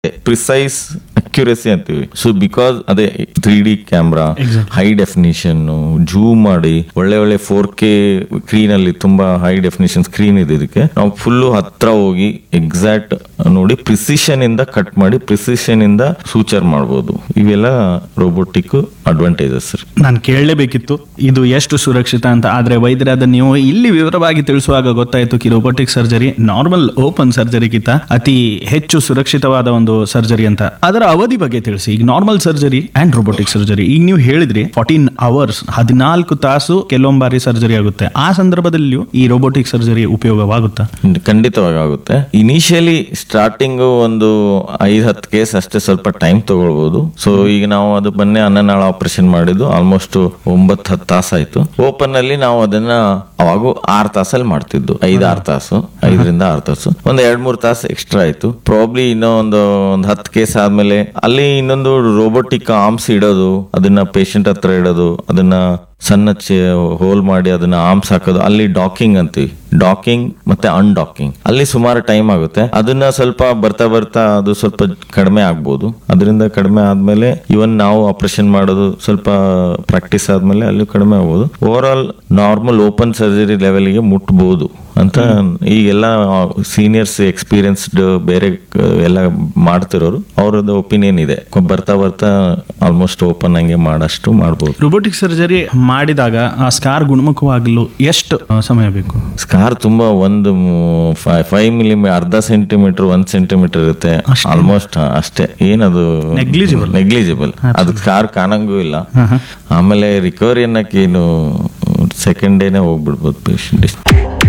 Precise accuracy ಅಂತೀವಿ so because ಅದೇ three D camera high definition zoom ಮಾಡಿ ಒಳ್ಳೆ ಒಳ್ಳೆ ಫೋರ್ ಕೆ ಸ್ಕ್ರೀನ್ ಅಲ್ಲಿ ತುಂಬಾ ಹೈ ಡೆಫಿನಿಷನ್ ಸ್ಕ್ರೀನ್ ಇದೆ ಇದಕ್ಕೆ ನಾವು ಫುಲ್ ಹತ್ರ ಹೋಗಿ ಎಕ್ಸಾಕ್ಟ್ ನೋಡಿ ಪ್ರಿಸಿಷನ್ ಇಂದ ಕಟ್ ಮಾಡಿ ಪ್ರಿಸಿಷನ್ ಇಂದ ಸೂಚರ್ ಮಾಡಬಹುದು ಇವೆಲ್ಲ ರೋಬೋಟಿಕ್ ಅಡ್ವಾಂಟೇಜಸ್ ಸರ್ ನಾನು ಕೇಳಲೇಬೇಕಿತ್ತು ಇದು ಎಷ್ಟು ಸುರಕ್ಷಿತ ಅಂತ ಆದ್ರೆ ವೈದ್ಯರಾದ ನೀವು ಇಲ್ಲಿ ವಿವರವಾಗಿ ತಿಳಿಸುವಾಗ ಗೊತ್ತಾಯ್ತು ಕಿ ರೋಬೋಟಿಕ್ ಸರ್ಜರಿ ನಾರ್ಮಲ್ ಓಪನ್ ಸರ್ಜರಿಗಿಂತ ಅತಿ ಹೆಚ್ಚು ಸುರಕ್ಷಿತವಾದ ಒಂದು ಸರ್ಜರಿ ಅಂತ ಅದರ ಅವಧಿ ಬಗ್ಗೆ ತಿಳಿಸಿ ಈಗ normal surgery and robotic surgery ಈಗ ನೀವು ಹೇಳಿದ್ರಿ ಫಾರ್ಟೀನ್ ಅವರ್ಸ್ ಹದಿನಾಲ್ಕು ತಾಸು ಕೆಲವೊಂದು ಬಾರಿ ಸರ್ಜರಿ ಆಗುತ್ತೆ ಆ ಸಂದರ್ಭದಲ್ಲಿಯೂ ಈ ರೋಬೋಟಿಕ್ ಸರ್ಜರಿ ಉಪಯೋಗವಾಗುತ್ತಾ ಖಂಡಿತವಾಗಿ ಆಗುತ್ತೆ ಇನಿಷಿಯಲಿ ಸ್ಟಾರ್ಟಿಂಗ್ ಒಂದು ಐದ್ ಹತ್ತು ಕೇಸ್ ಅಷ್ಟೇ ಸ್ವಲ್ಪ ಟೈಮ್ ತಗೊಳ್ಬಹುದು ಸೊ ಈಗ ನಾವು ಅದು ಬನ್ನಿ ಅನ್ನನಾಳ ಆಪರೇಷನ್ ಮಾಡಿದ್ದು ಆಲ್ಮೋಸ್ಟ್ ಒಂಬತ್ತು ಹತ್ತು ತಾಸು ಆಯ್ತು ಓಪನ್ ಅಲ್ಲಿ ನಾವು ಅದನ್ನ ಅವಾಗೂ ಆರ್ ತಾಸಲ್ಲಿ ಮಾಡ್ತಿದ್ದು ಐದ್ ಆರ್ ತಾಸು ಐದರಿಂದ ಆರ್ ತಾಸು ಒಂದ್ ಎರಡ್ ಮೂರ್ ತಾಸು ಎಕ್ಸ್ಟ್ರಾ ಆಯ್ತು ಪ್ರಾಬ್ಲಿ ಇನ್ನೂ ಒಂದು ಒಂದ್ ಹತ್ತು ಕೇಸ್ ಆದ್ಮೇಲೆ ಅಲ್ಲಿ ಇನ್ನೊಂದು ರೋಬೋಟಿಕ್ ಆರ್ಮ್ಸ್ ಇಡೋದು ಅದನ್ನ ಪೇಷಂಟ್ ಹತ್ರ ಇಡೋದು ಅದನ್ನ ಸಣ್ಣ ಹೋಲ್ ಮಾಡಿ ಅದನ್ನ ಆರ್ಮ್ಸ್ ಹಾಕೋದು ಅಲ್ಲಿ ಡಾಕಿಂಗ್ ಅಂತೀವಿ ಡಾಕಿಂಗ್ ಮತ್ತೆ ಅನ್ಡಾಕಿಂಗ್ ಅಲ್ಲಿ ಸುಮಾರು ಟೈಮ್ ಆಗುತ್ತೆ ಅದನ್ನ ಸ್ವಲ್ಪ ಬರ್ತಾ ಬರ್ತಾ ಅದು ಸ್ವಲ್ಪ ಕಡಿಮೆ ಆಗ್ಬೋದು ಅದರಿಂದ ಕಡಿಮೆ ಆದ್ಮೇಲೆ ಇವನ್ ನಾವು ಆಪರೇಷನ್ ಮಾಡೋದು ಸ್ವಲ್ಪ ಪ್ರಾಕ್ಟೀಸ್ ಆದ್ಮೇಲೆ ಅಲ್ಲಿ ಕಡಿಮೆ ಆಗ್ಬೋದು overall normal open surgery ಲೆವೆಲ್ಗೆ ಮುಟ್ಬೋದು ಅಂತ ಈಗೆಲ್ಲ ಸೀನಿಯರ್ಸ್ ಎಕ್ಸ್ಪೀರಿಯನ್ಸ್ಡ್ ಬೇರೆ ಕ- ಎಲ್ಲ ಮಾಡ್ತಿರೋರು ಅವ್ರದ್ದು ಒಪಿನಿಯನ್ ಇದೆ ಕೊ- ಬರ್ತಾ ಬರ್ತಾ ಆಲ್ಮೋಸ್ಟ್ ಓಪನ್ ಹಂಗೆ ಮಾಡಷ್ಟು ಮಾಡ್ಬೋದು ರೋಬೋಟಿಕ್ ಸರ್ಜರಿ ಮಾಡಿದಾಗ ಆ ಸ್ಕಾರ್ ಗುಣಮುಖವಾಗಲು ಎಷ್ಟು ಆ, ಸಮಯ ಬೇಕು ಸ್ಕಾರ್ ತುಂಬಾ ಒಂದು ಫೈವ್ ಮಿಲಿಮೀ ಅರ್ಧ ಸೆಂಟಿಮೀಟರ್ ಒಂದ್ ಸೆಂಟಿಮೀಟರ್ ಇರುತ್ತೆ ಆಲ್ಮೋಸ್ಟ್ ಅಷ್ಟೇ ಏನದು Negligible. ನೆಗ್ಲಿಜಿಬಲ್ ಅದು ಸ್ಕಾರ್ ಕಾಣಂಗೂ ಇಲ್ಲ ಆಮೇಲೆ ರಿಕವರಿ ಅನ್ನಕ್ಕೆ ಏನು ಸೆಕೆಂಡ್ ಡೇನೆ ಹೋಗ್ಬಿಡ್ಬೋದು ಪೇಷಂಟ್